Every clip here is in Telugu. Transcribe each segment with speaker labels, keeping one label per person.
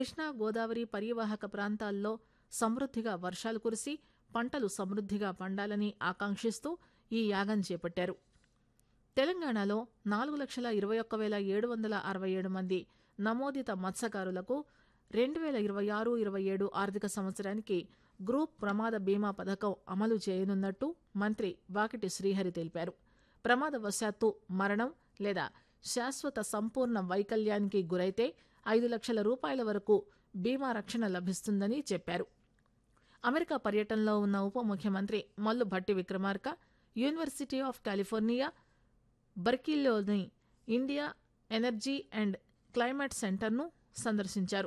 Speaker 1: కృష్ణా గోదావరి పరివాహక ప్రాంతాల్లో సమృద్దిగా వర్షాలు కురిసి పంటలు సమృద్దిగా పండాలని ఆకాంక్షిస్తూ ఈ యాగం చేపట్టారు తెలంగాణలో నాలుగు లక్షల ఇరవై ఒక్క వేల ఏడు వందల అరవై ఏడు మంది నమోదిత మత్స్యకారులకు రెండు వేల ఇరవై ఆరు ఇరవై ఏడు ఆర్థిక సంవత్సరానికి గ్రూప్ ప్రమాద బీమా పథకం అమలు చేయనున్నట్టు మంత్రి వాకిటి శ్రీహరి తెలిపారు ప్రమాదవశాత్తు మరణం లేదా శాశ్వత సంపూర్ణ వైకల్యానికి గురైతే ఐదు లక్షల రూపాయల వరకు బీమా రక్షణ లభిస్తుందని చెప్పారు అమెరికా పర్యటనలో ఉన్న ఉప ముఖ్యమంత్రి Mallu Bhatti Vikramarka university of California బర్కిల్లోని ఇండియా ఎనర్జీ అండ్ క్లైమేట్ సెంటర్ను సందర్శించారు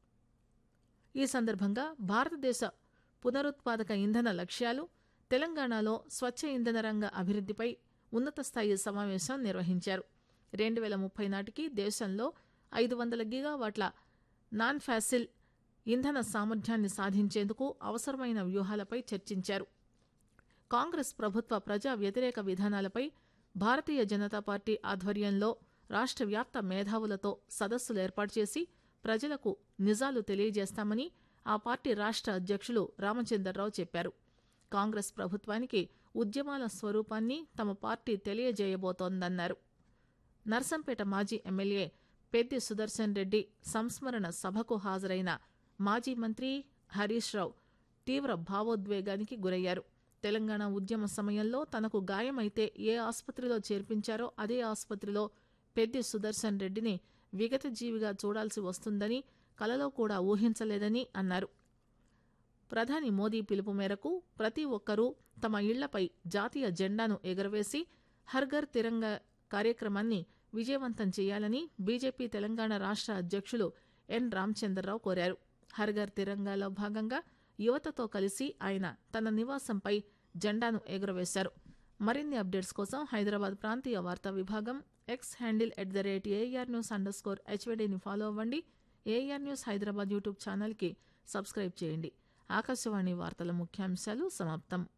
Speaker 1: ఈ సందర్భంగా భారతదేశ పునరుత్పాదక ఇంధన లక్ష్యాలు తెలంగాణలో స్వచ్ఛ ఇంధన రంగ అభివృద్దిపై ఉన్నత స్థాయి సమావేశం నిర్వహించారు రెండు వేల ముప్పై నాటికి దేశంలో ఐదు వందల గిగావాట్ల నాన్ ఫాసిల్ ఇంధన సామర్థ్యాన్ని సాధించేందుకు అవసరమైన వ్యూహాలపై చర్చించారు కాంగ్రెస్ ప్రభుత్వ ప్రజా వ్యతిరేక విధానాలపై భారతీయ జనతా పార్టీ ఆధ్వర్యంలో రాష్ట్ర వ్యాప్త మేధావులతో సదస్సులు ఏర్పాటు చేసి ప్రజలకు నిజాలు తెలియజేస్తామని ఆ పార్టీ రాష్ట్ర అధ్యక్షులు రామచంద్రరావు చెప్పారు కాంగ్రెస్ ప్రభుత్వానికి ఉద్యమాల స్వరూపాన్ని తమ పార్టీ తెలియజేయబోతోందన్నారు నర్సంపేట మాజీ ఎమ్మెల్యే పెద్ది సుదర్శన్ రెడ్డి సంస్మరణ సభకు హాజరైన మాజీ మంత్రి హరీష్ రావు తీవ్ర భావోద్వేగానికి గురయ్యారు తెలంగాణ ఉద్యమ సమయంలో తనకు గాయమైతే ఏ ఆసుపత్రిలో చేర్పించారో అదే ఆసుపత్రిలో పెద్ది సుదర్శన్ రెడ్డిని విగత జీవిగా చూడాల్సి వస్తుందని కలలో కూడా ఊహించలేదని అన్నారు ప్రధాని మోదీ పిలుపు మేరకు ప్రతి ఒక్కరూ తమ ఇళ్లపై జాతీయ జెండాను ఎగురవేసి హర్ఘర్ తిరంగా కార్యక్రమాన్ని విజయవంతం చేయాలని బీజేపీ తెలంగాణ రాష్ట్ర అధ్యక్షులు ఎన్ రామచంద్రరావు కోరారు హర్ఘర్ తిరంగాలో భాగంగా యువతతో కలిసి ఆయన తన నివాసంపై జెండాను ఎగురవేశారు మరిన్ని అప్డేట్స్ కోసం హైదరాబాద్ ప్రాంతీయ వార్తా విభాగం X handle at the rate AIR news underscore హెచ్వీడీని ఫాలో అవ్వండి ఏఆర్ న్యూస్ హైదరాబాద్ యూట్యూబ్ ఛానల్కి సబ్స్క్రైబ్ చేయండి ఆకాశవాణి వార్తల ముఖ్యాంశాలు సమాప్తం